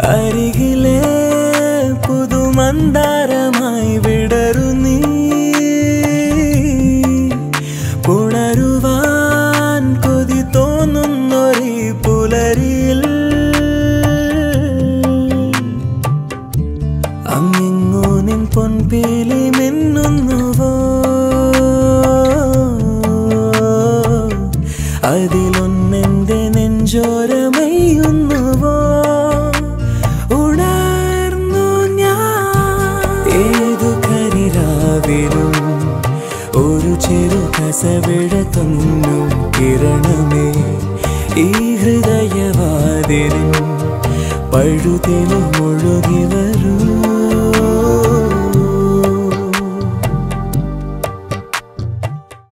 അരികിലെ പുതുമന്താരമായി വിടരു നീ പുണരുവാൻ കൊതി തോന്നുന്നൊരീ പുലരിയിൽ അങ്ങിങ്ങോ നിൻ പൊൻപീലി മിന്നുന്നുവോ അതിലൊന്നെന്റെ നെഞ്ചോരമയ്യുന്നുവോ ഉണർന്നു ഞാൻ ഏതു കരിരാവിലും ഒരു ചെറു കസവിട തന്നും കിരണമേ ഈ ഹൃദയവാതിലും പഴുതിലും ഒഴുകി വരും